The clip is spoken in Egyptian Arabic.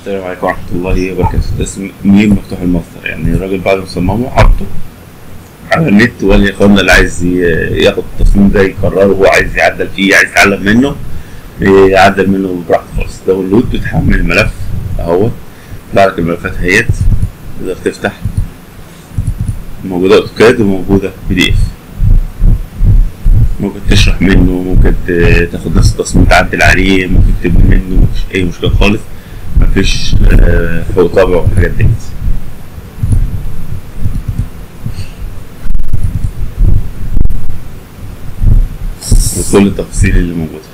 السلام عليكم ورحمة الله وبركاته ده اسم ميم مفتوح المصدر يعني الراجل بعد ما صممه حطه على النت وقال يا اخوانا اللي عايز ي- ياخد التصميم ده يكرره هو عايز يعدل فيه عايز يتعلم منه يعدل منه براحته خالص داونلود بتحمل الملف اهو يطلع لك الملفات اهيت تقدر تفتح موجودة اوتوكاد وموجودة بي دي اف ممكن تشرح منه ممكن ت- تاخد نفس التصميم تعدل عليه ممكن تبني منه مفيش اي مشكلة خالص مفيش آه، فوق طابع والحاجات ديت وكل التفاصيل اللي موجودة